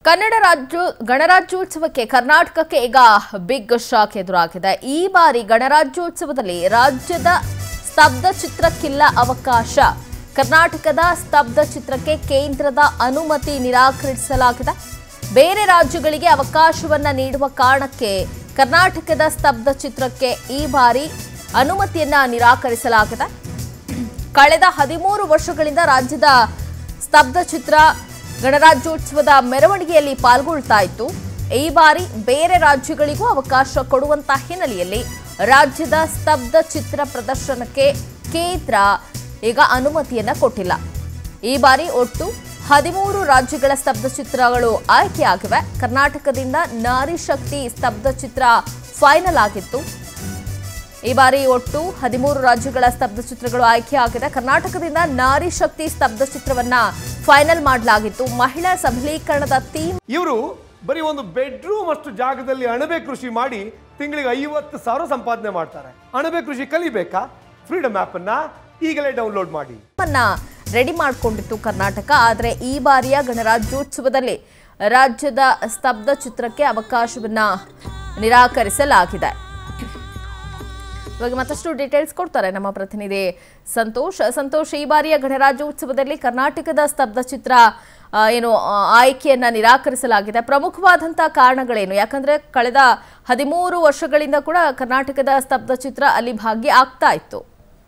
ಕನ್ನಡ ರಾಜ್ಯ ಗಣರಾಜ್ಯೋತ್ಸವಕ್ಕೆ ಕರ್ನಾಟಕಕ್ಕೆ ಈಗ ಬಿಗ್ ಶಾಕ್ ಎದುರಾಗಿದೆ ಈ ಬಾರಿ ಗಣರಾಜ್ಯೋತ್ಸವದಲ್ಲಿ ರಾಜ್ಯದ ಸ್ತಬ್ಧ ಚಿತ್ರಕ್ಕಿಲ್ಲ ಅವಕಾಶ ಕರ್ನಾಟಕದ ಸ್ತಬ್ಧ ಚಿತ್ರಕ್ಕೆ ಕೇಂದ್ರದ ಅನುಮತಿ ನಿರಾಕರಿಸಲಾಗಿದೆ ಬೇರೆ ರಾಜ್ಯಗಳಿಗೆ ಅವಕಾಶವನ್ನ ನೀಡುವ ಕಾರಣಕ್ಕೆ ಕರ್ನಾಟಕದ ಸ್ತಬ್ಧ ಚಿತ್ರಕ್ಕೆ ಈ ಬಾರಿ ಅನುಮತಿಯನ್ನ ನಿರಾಕರಿಸಲಾಗಿದೆ ಕಳೆದ ಹದಿಮೂರು ವರ್ಷಗಳಿಂದ ರಾಜ್ಯದ ಸ್ತಬ್ಧ ಚಿತ್ರ ಗಣರಾಜ್ಯೋತ್ಸವದ ಮೆರವಣಿಗೆಯಲ್ಲಿ ಪಾಲ್ಗೊಳ್ತಾ ಇತ್ತು ಈ ಬಾರಿ ಬೇರೆ ರಾಜ್ಯಗಳಿಗೂ ಅವಕಾಶ ಕೊಡುವಂತ ಹಿನ್ನೆಲೆಯಲ್ಲಿ ರಾಜ್ಯದ ಸ್ತಬ್ಧ ಚಿತ್ರ ಪ್ರದರ್ಶನಕ್ಕೆ ಕೇಂದ್ರ ಈಗ ಅನುಮತಿಯನ್ನ ಕೊಟ್ಟಿಲ್ಲ ಈ ಬಾರಿ ಒಟ್ಟು ಹದಿಮೂರು ರಾಜ್ಯಗಳ ಸ್ತಬ್ಧ ಚಿತ್ರಗಳು ಆಯ್ಕೆಯಾಗಿವೆ ಕರ್ನಾಟಕದಿಂದ ನಾರಿ ಶಕ್ತಿ ಸ್ತಬ್ಧ ಚಿತ್ರ ಫೈನಲ್ ಆಗಿತ್ತು ಈ ಬಾರಿ ಒಟ್ಟು ಹದಿಮೂರು ರಾಜ್ಯಗಳ ಸ್ತಬ್ಧ ಚಿತ್ರಗಳು ಆಯ್ಕೆಯಾಗಿದೆ ಕರ್ನಾಟಕದಿಂದ ನಾರಿ ಶಕ್ತಿ ಸ್ತಬ್ಧ ಚಿತ್ರವನ್ನ ಫೈನಲ್ ಮಾಡಲಾಗಿತ್ತು ಮಹಿಳಾ ಸಬಲೀಕರಣದ ಥೀಮ್ ಇವರು ಬರೀ ಒಂದು ಬೆಡ್ರೂಮ್ ಅಷ್ಟು ಜಾಗದಲ್ಲಿ ಅಣಬೆ ಕೃಷಿ ಮಾಡಿ ತಿಂಗಳಿಗೆ ಐವತ್ತು ಸಾವಿರ ಸಂಪಾದನೆ ಮಾಡ್ತಾರೆ ಅಣಬೆ ಕೃಷಿ ಕಲಿಬೇಕಾ ಫ್ರೀಡಮ್ ಆಪ್ ಅನ್ನ ಈಗಲೇ ಡೌನ್ಲೋಡ್ ಮಾಡಿ ಅನ್ನ ರೆಡಿ ಮಾಡಿಕೊಂಡಿತ್ತು ಕರ್ನಾಟಕ ಆದರೆ ಈ ಬಾರಿಯ ಗಣರಾಜ್ಯೋತ್ಸವದಲ್ಲಿ ರಾಜ್ಯದ ಸ್ತಬ್ಧ ಚಿತ್ರಕ್ಕೆ ಅವಕಾಶವನ್ನ ನಿರಾಕರಿಸಲಾಗಿದೆ ಇವಾಗ ಮತ್ತಷ್ಟು ಡೀಟೇಲ್ಸ್ ಕೊಡ್ತಾರೆ ನಮ್ಮ ಪ್ರತಿನಿಧಿ ಸಂತೋಷ್ ಸಂತೋಷ್ ಈ ಬಾರಿಯ ಗಣರಾಜ್ಯೋತ್ಸವದಲ್ಲಿ ಕರ್ನಾಟಕದ ಸ್ತಬ್ಧ ಚಿತ್ರ ಆ, ಏನು ಆ, ಆಯ್ಕೆಯನ್ನ ನಿರಾಕರಿಸಲಾಗಿದೆ ಪ್ರಮುಖವಾದಂತಹ ಕಾರಣಗಳೇನು ಯಾಕಂದ್ರೆ ಕಳೆದ ಹದಿಮೂರು ವರ್ಷಗಳಿಂದ ಕೂಡ ಕರ್ನಾಟಕದ ಸ್ತಬ್ಧ ಚಿತ್ರ ಅಲ್ಲಿ ಭಾಗ್ಯ ಆಗ್ತಾ ಇತ್ತು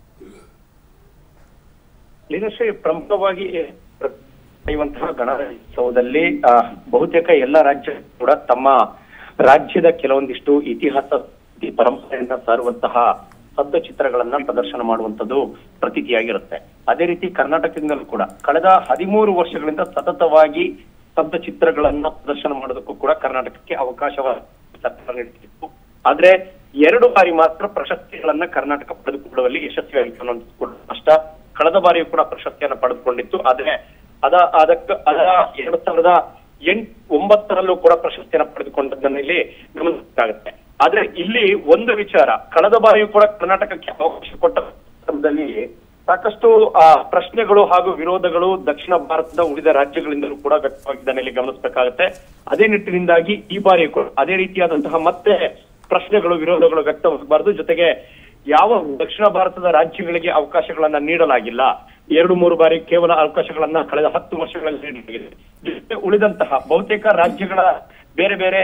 ಲೀನಶ್ರೀ ಪ್ರಮುಖವಾಗಿ ನಡೆಯುವಂತಹ ಗಣರಾಜ್ಯೋತ್ಸವದಲ್ಲಿ ಆ, ಬಹುತೇಕ ಎಲ್ಲ ರಾಜ್ಯ ಕೂಡ ತಮ್ಮ ರಾಜ್ಯದ ಕೆಲವೊಂದಿಷ್ಟು ಇತಿಹಾಸ ಪರಂಪರೆಯನ್ನ ಸಾರುವಂತಹ ಶಬ್ದ ಚಿತ್ರಗಳನ್ನ ಪ್ರದರ್ಶನ ಮಾಡುವಂತದ್ದು ಪ್ರತೀತಿಯಾಗಿರುತ್ತೆ ಅದೇ ರೀತಿ ಕರ್ನಾಟಕದಿಂದಲೂ ಕೂಡ ಕಳೆದ ಹದಿಮೂರು ವರ್ಷಗಳಿಂದ ಸತತವಾಗಿ ಶಬ್ದ ಚಿತ್ರಗಳನ್ನ ಪ್ರದರ್ಶನ ಮಾಡೋದಕ್ಕೂ ಕೂಡ ಕರ್ನಾಟಕಕ್ಕೆ ಅವಕಾಶವ ಸರ್ಕಾರ ನೀಡುತ್ತಿತ್ತು ಆದ್ರೆ ಎರಡು ಬಾರಿ ಮಾತ್ರ ಪ್ರಶಸ್ತಿಗಳನ್ನ ಕರ್ನಾಟಕ ಪಡೆದುಕೊಳ್ಳುವಲ್ಲಿ ಯಶಸ್ವಿಯಾಗಿತ್ತು ಅನ್ನೋದು ಕೂಡ ಅಷ್ಟ ಕಳೆದ ಬಾರಿಯೂ ಕೂಡ ಪ್ರಶಸ್ತಿಯನ್ನ ಪಡೆದುಕೊಂಡಿತ್ತು ಆದ್ರೆ ಅದ ಅದಕ್ಕ ಅದರ ಎರಡ್ ಸಾವಿರದ ಎಂಟ್ ಒಂಬತ್ತರಲ್ಲೂ ಕೂಡ ಪ್ರಶಸ್ತಿಯನ್ನ ಪಡೆದುಕೊಂಡದ್ದನ್ನ ಇಲ್ಲಿ ಗಮನಿಸಬೇಕಾಗತ್ತೆ ಆದ್ರೆ ಇಲ್ಲಿ ಒಂದು ವಿಚಾರ ಕಳೆದ ಬಾರಿಯೂ ಕೂಡ ಕರ್ನಾಟಕಕ್ಕೆ ಅವಕಾಶ ಕೊಟ್ಟ ಸಂದರ್ಭದಲ್ಲಿ ಸಾಕಷ್ಟು ಆ ಪ್ರಶ್ನೆಗಳು ಹಾಗೂ ವಿರೋಧಗಳು ದಕ್ಷಿಣ ಭಾರತದ ಉಳಿದ ರಾಜ್ಯಗಳಿಂದಲೂ ಕೂಡ ವ್ಯಕ್ತವಾಗಿದ್ದನ್ನ ಇಲ್ಲಿ ಗಮನಿಸಬೇಕಾಗತ್ತೆ ಅದೇ ನಿಟ್ಟಿನಿಂದಾಗಿ ಈ ಬಾರಿ ಕೂಡ ಅದೇ ರೀತಿಯಾದಂತಹ ಮತ್ತೆ ಪ್ರಶ್ನೆಗಳು ವಿರೋಧಗಳು ವ್ಯಕ್ತವಾಗಬಾರದು ಜೊತೆಗೆ ಯಾವ ದಕ್ಷಿಣ ಭಾರತದ ರಾಜ್ಯಗಳಿಗೆ ಅವಕಾಶಗಳನ್ನ ನೀಡಲಾಗಿಲ್ಲ ಎರಡು ಮೂರು ಬಾರಿ ಕೇವಲ ಅವಕಾಶಗಳನ್ನ ಕಳೆದ ಹತ್ತು ವರ್ಷಗಳಲ್ಲಿ ನೀಡಲಾಗಿದೆ ಜೊತೆಗೆ ಉಳಿದಂತಹ ಬಹುತೇಕ ರಾಜ್ಯಗಳ ಬೇರೆ ಬೇರೆ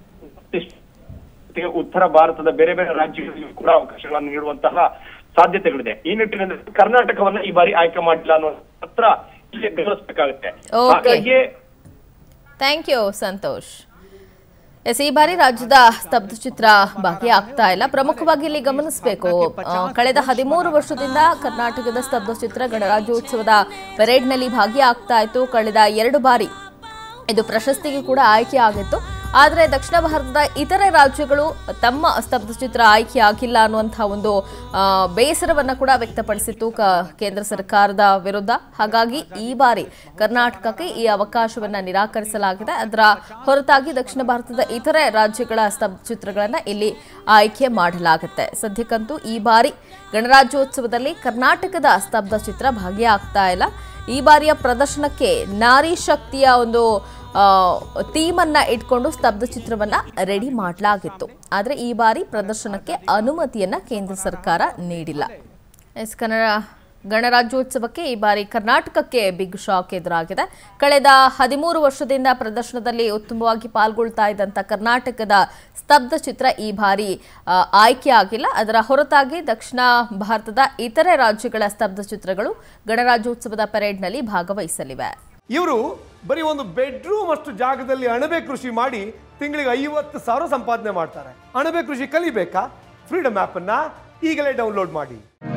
ಜೊತೆಗೆ ಉತ್ತರ ಭಾರತದ ಬೇರೆ ಬೇರೆ ರಾಜ್ಯಗಳಿಗೂ ಕೂಡ ಅವಕಾಶಗಳನ್ನು ನೀಡುವಂತಹ ಸಾಧ್ಯತೆಗಳಿದೆ ಈ ನಿಟ್ಟಿನಲ್ಲಿ ಕರ್ನಾಟಕವನ್ನ ಈ ಬಾರಿ ಆಯ್ಕೆ ಮಾಡಿಲ್ಲ ಅನ್ನೋ ಹತ್ರ ಇಲ್ಲಿ ಗಮನಿಸಬೇಕಾಗುತ್ತೆ Okay. ಹಾಗಾಗಿ ಥ್ಯಾಂಕ್ ಯು ಸಂತೋಷ್ ಎಸ್ ಈ ಬಾರಿ ರಾಜ್ಯದ ಸ್ತಬ್ಧ ಚಿತ್ರ ಭಾಗಿಯಾಗ್ತಾ ಇಲ್ಲ ಪ್ರಮುಖವಾಗಿ ಇಲ್ಲಿ ಗಮನಿಸಬೇಕು ಆ, ಕಳೆದ ಹದಿಮೂರು ವರ್ಷದಿಂದ ಕರ್ನಾಟಕದ ಸ್ತಬ್ಧ ಚಿತ್ರ ಗಣರಾಜ್ಯೋತ್ಸವದ ಪೆರೇಡ್ನಲ್ಲಿ ಭಾಗಿಯಾಗ್ತಾ ಇತ್ತು ಕಳೆದ ಎರಡು ಬಾರಿ ಇದು ಪ್ರಶಸ್ತಿಗೆ ಕೂಡ ಆಯ್ಕೆ ಆಗಿತ್ತು ಆದರೆ ದಕ್ಷಿಣ ಭಾರತದ ಇತರೆ ರಾಜ್ಯಗಳು ತಮ್ಮ ಸ್ತಬ್ಧ ಚಿತ್ರ ಆಯ್ಕೆ ಆಗಿಲ್ಲ ಅನ್ನುವಂತಹ ಒಂದು ಆ, ಬೇಸರವನ್ನ ಕೂಡ ವ್ಯಕ್ತಪಡಿಸಿತ್ತು ಕ- ಕೇಂದ್ರ ಸರ್ಕಾರದ ವಿರುದ್ಧ ಹಾಗಾಗಿ ಈ ಬಾರಿ ಕರ್ನಾಟಕಕ್ಕೆ ಈ ಅವಕಾಶವನ್ನ ನಿರಾಕರಿಸಲಾಗಿದೆ ಅದರ ಹೊರತಾಗಿ ದಕ್ಷಿಣ ಭಾರತದ ಇತರೆ ರಾಜ್ಯಗಳ ಸ್ತಬ್ಧ ಚಿತ್ರಗಳನ್ನ ಇಲ್ಲಿ ಆಯ್ಕೆ ಮಾಡಲಾಗುತ್ತೆ ಸದ್ಯಕ್ಕಂತೂ ಈ ಬಾರಿ ಗಣರಾಜ್ಯೋತ್ಸವದಲ್ಲಿ ಕರ್ನಾಟಕದ ಸ್ತಬ್ಧ ಚಿತ್ರ ಭಾಗಿಯಾಗ್ತಾ ಇಲ್ಲ ಈ ಬಾರಿಯ ಪ್ರದರ್ಶನಕ್ಕೆ ನಾರಿ ಶಕ್ತಿಯ ಒಂದು ಥೀಮ್ ಅನ್ನ ಇಟ್ಕೊಂಡು ಸ್ತಬ್ಧ ಚಿತ್ರವನ್ನ ರೆಡಿ ಮಾಡಲಾಗಿತ್ತು ಆದರೆ ಈ ಬಾರಿ ಪ್ರದರ್ಶನಕ್ಕೆ ಅನುಮತಿಯನ್ನ ಕೇಂದ್ರ ಸರ್ಕಾರ ನೀಡಿಲ್ಲ ಎಸ್ ಕನ್ನಡ ಗಣರಾಜ್ಯೋತ್ಸವಕ್ಕೆ ಈ ಬಾರಿ ಕರ್ನಾಟಕಕ್ಕೆ ಬಿಗ್ ಶಾಕ್ ಎದುರಾಗಿದೆ ಕಳೆದ ಹದಿಮೂರು ವರ್ಷದಿಂದ ಪ್ರದರ್ಶನದಲ್ಲಿ ಉತ್ತಮವಾಗಿ ಪಾಲ್ಗೊಳ್ತಾ ಇದ್ದಂಥ ಕರ್ನಾಟಕದ ಸ್ತಬ್ಧ ಚಿತ್ರ ಈ ಬಾರಿ ಆ, ಆಯ್ಕೆ ಆಗಿಲ್ಲ ಅದರ ಹೊರತಾಗಿ ದಕ್ಷಿಣ ಭಾರತದ ಇತರೆ ರಾಜ್ಯಗಳ ಸ್ತಬ್ಧ ಚಿತ್ರಗಳು ಗಣರಾಜ್ಯೋತ್ಸವದ ಪೆರೇಡ್ನಲ್ಲಿ ಭಾಗವಹಿಸಲಿವೆ ಇವರು ಬರೀ ಒಂದು ಬೆಡ್ರೂಮ್ ಅಷ್ಟು ಜಾಗದಲ್ಲಿ ಅಣಬೆ ಕೃಷಿ ಮಾಡಿ ತಿಂಗಳಿಗೆ ಐವತ್ತು ಸಾವಿರ ಸಂಪಾದನೆ ಮಾಡ್ತಾರೆ ಅಣಬೆ ಕೃಷಿ ಕಲಿಬೇಕಾ ಫ್ರೀಡಮ್ ಆಪ್ ಅನ್ನ ಈಗಲೇ ಡೌನ್ಲೋಡ್ ಮಾಡಿ